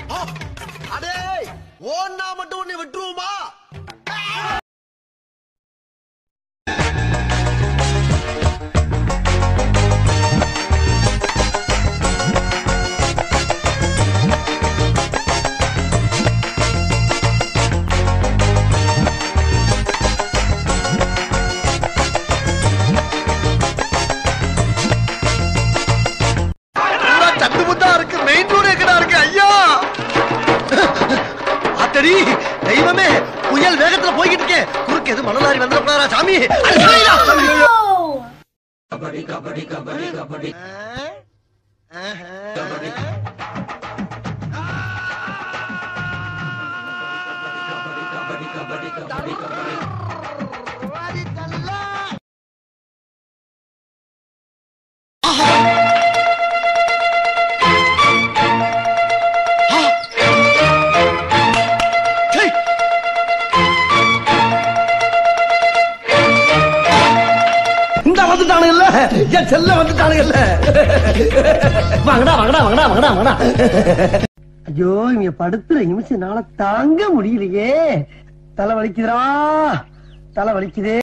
அடே ஓன்னா மட்டும் உன்னை விட்டுருவோமா பூரா சட்டு முத்தா இருக்கு மெயின் ரோடு எங்கடா இருக்கு ஐயா ஆத்தடி தெய்வமே புயல் வேகத்துல போய்கிட்டு இருக்கேன் குறுக்கு எது மணலாரி வந்துடக்கூடாதா சாமி அட, சரிடா. ஆஹா. சை. இந்த வந்துட்டானுங்கல்ல என் செல்ல வந்துட்டானுங்கல்ல வாங்கடா வாங்கடா வாங்கடா வாங்கடா வாங்கடா ஐயோ இங்க படுத்துற நிமிஷம் நாள தாங்க முடியலையே தலை வலிக்குதுடா தலை வலிக்குதே